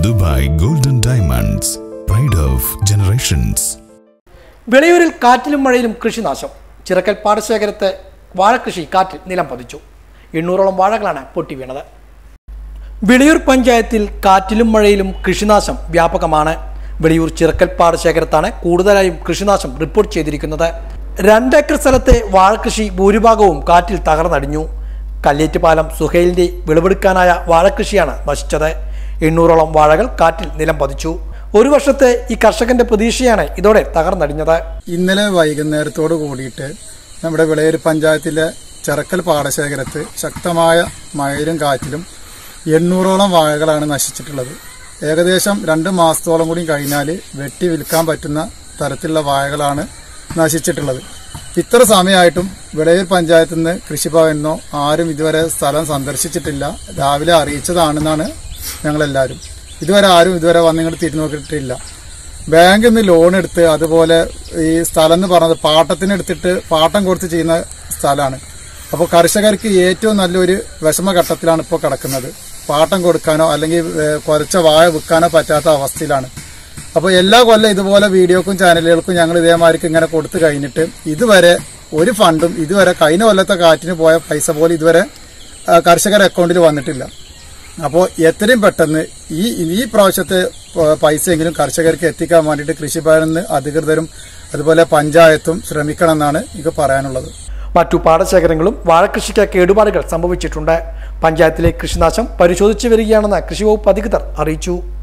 Dubai golden diamonds pride of generations വിളയൂരിൽ കാറ്റിലും മഴയിലും കൃഷിനാശം ചിറക്കൽ പാടശേഖരത്തെ വാഴകൃഷി കാറ്റിൽ നിലം പതിച്ചു എണ്ണൂറോളം വാഴകളാണ് പൊട്ടി വീണത് വിളയൂർ പഞ്ചായത്തിൽ കാറ്റിലും മഴയിലും കൃഷിനാശം വ്യാപകമാണ് വിളയൂർ ചിറക്കൽ പാടശേഖരത്താണ് കൂടുതലായും കൃഷിനാശം റിപ്പോർട്ട് ചെയ്തിരിക്കുന്നത് രണ്ടേക്കർ സ്ഥലത്തെ വാഴകൃഷി ഭൂരിഭാഗവും കാറ്റിൽ തകർന്നടിഞ്ഞു കല്ലേറ്റ് പാലം സുഹൈലിന്റെ വിളവെടുക്കാനായ വാഴകൃഷിയാണ് നശിച്ചത് എണ്ണൂറോളം വാഴകൾ കാറ്റിൽ നിലം പതിച്ചു ഒരു വർഷത്തെ ഈ കർഷകന്റെ പ്രതീക്ഷയാണ് ഇതോടെ തകർന്നടിഞ്ഞത് ഇന്നലെ വൈകുന്നേരത്തോട് കൂടിയിട്ട് നമ്മുടെ വിളയൂർ പഞ്ചായത്തിലെ ചെറക്കൽ പാടശേഖരത്ത് ശക്തമായ മഴയിലും കാറ്റിലും എണ്ണൂറോളം വാഴകളാണ് നശിച്ചിട്ടുള്ളത് ഏകദേശം രണ്ട് മാസത്തോളം കൂടി കഴിഞ്ഞാൽ വെട്ടി വിൽക്കാൻ പറ്റുന്ന തരത്തിലുള്ള വാഴകളാണ് നശിച്ചിട്ടുള്ളത് ഇത്ര സമയമായിട്ടും വിളയൂർ പഞ്ചായത്തിൽ നിന്ന് കൃഷിഭവനോ ആരും ഇതുവരെ സ്ഥലം സന്ദർശിച്ചിട്ടില്ല രാവിലെ അറിയിച്ചതാണെന്നാണ് ഞങ്ങളെല്ലാവരും ഇതുവരെ ആരും ഇതുവരെ വന്നിങ്ങോട്ട് തിരിഞ്ഞു നോക്കിയിട്ടില്ല ബാങ്കിൽ നിന്ന് ലോൺ എടുത്ത് അതുപോലെ ഈ സ്ഥലം എന്ന് പറഞ്ഞത് പാട്ടത്തിന് എടുത്തിട്ട് പാട്ടം കൊടുത്ത് ചെയ്യുന്ന സ്ഥലമാണ് അപ്പോൾ കർഷകർക്ക് ഏറ്റവും നല്ലൊരു വിഷമഘട്ടത്തിലാണ് ഇപ്പോൾ കിടക്കുന്നത് പാട്ടം കൊടുക്കാനോ അല്ലെങ്കിൽ ഏഹ്, കുറച്ച വാഴ വിൽക്കാനോ പറ്റാത്ത അവസ്ഥയിലാണ് അപ്പോൾ എല്ലാ കൊല്ലം ഇതുപോലെ വീഡിയോക്കും ചാനലുകൾക്കും ഞങ്ങൾ ഇതേമാതിരിക്ക് ഇങ്ങനെ കൊടുത്തു കഴിഞ്ഞിട്ട് ഇതുവരെ ഒരു ഫണ്ടും ഇതുവരെ കഴിഞ്ഞ കൊല്ലത്തെ കാറ്റിന് പോയ പൈസ പോലും ഇതുവരെ ആ, കർഷകരുടെ അക്കൗണ്ടിൽ വന്നിട്ടില്ല അപ്പോൾ എത്രയും പെട്ടെന്ന് ഈ ഈ പ്രാവശ്യത്തെ പ- പൈസയെങ്കിലും കർഷകർക്ക് എത്തിക്കാൻ വേണ്ടിയിട്ട് കൃഷിഭവനിൽ നിന്ന് അധികൃതരും അതുപോലെ പഞ്ചായത്തും ശ്രമിക്കണം എന്നാണ് എനിക്ക് പറയാനുള്ളത് മറ്റു പാടശേഖരങ്ങളും വാഴകൃഷിക്ക് കേടുപാടുകൾ സംഭവിച്ചിട്ടുണ്ട് പഞ്ചായത്തിലെ കൃഷിനാശം പരിശോധിച്ചു വരികയാണെന്ന് കൃഷി വകുപ്പ് അധികൃതർ അറിയിച്ചു